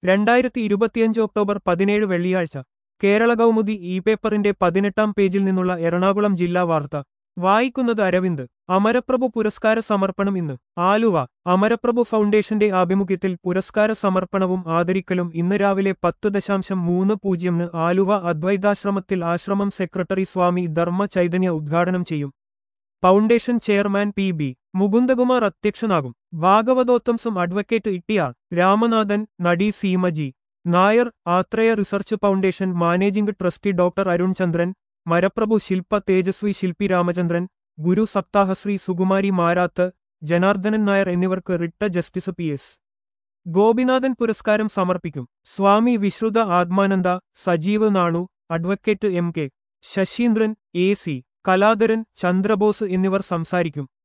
രണ്ടായിരത്തി ഇരുപത്തിയഞ്ച് ഒക്ടോബർ പതിനേഴ് വെള്ളിയാഴ്ച കേരള കൗമുദി ഇ പേപ്പറിന്റെ പതിനെട്ടാം പേജിൽ നിന്നുള്ള എറണാകുളം ജില്ലാ വാർത്ത വായിക്കുന്നത് അരവിന്ദ് അമരപ്രഭു പുരസ്കാര സമർപ്പണം ഇന്ന് ആലുവ അമരപ്രഭു ഫൗണ്ടേഷന്റെ ആഭിമുഖ്യത്തിൽ പുരസ്കാര സമർപ്പണവും ആദരിക്കലും ഇന്ന് രാവിലെ പത്ത് ദശാംശം മൂന്ന് പൂജ്യമിന് ആലുവ അദ്വൈതാശ്രമത്തിൽ ആശ്രമം സെക്രട്ടറി സ്വാമി ധർമ്മ ചൈതന്യ ഉദ്ഘാടനം ചെയ്യും foundation chairman P B Mukundakumar അധ്യക്ഷനാകും ഭാഗവതോത്തംസം അഡ്വക്കേറ്റ് ഇട്ടിയാർ രാമനാഥൻ നടി Seemaji Nair Athreya research foundation managing trustee doctor Arun Chandran Maraprabhu ശില്പ തേജസ്വി ശില്പി രാമചന്ദ്രൻ ഗുരു സപ്താഹശ്രീ സുകുമാരി മാരാത്ത് ജനാർദ്ദനൻ നായർ എന്നിവർക്ക് റിട്ട ജസ്റ്റിസ് പി എസ് ഗോപിനാഥൻ പുരസ്കാരം സമർപ്പിക്കും Swami Vishrutha Athmananda Sajeev Nanu advocate M K Saseendran A C Kaladharan Chandrabose എന്നിവർ സംസാരിക്കും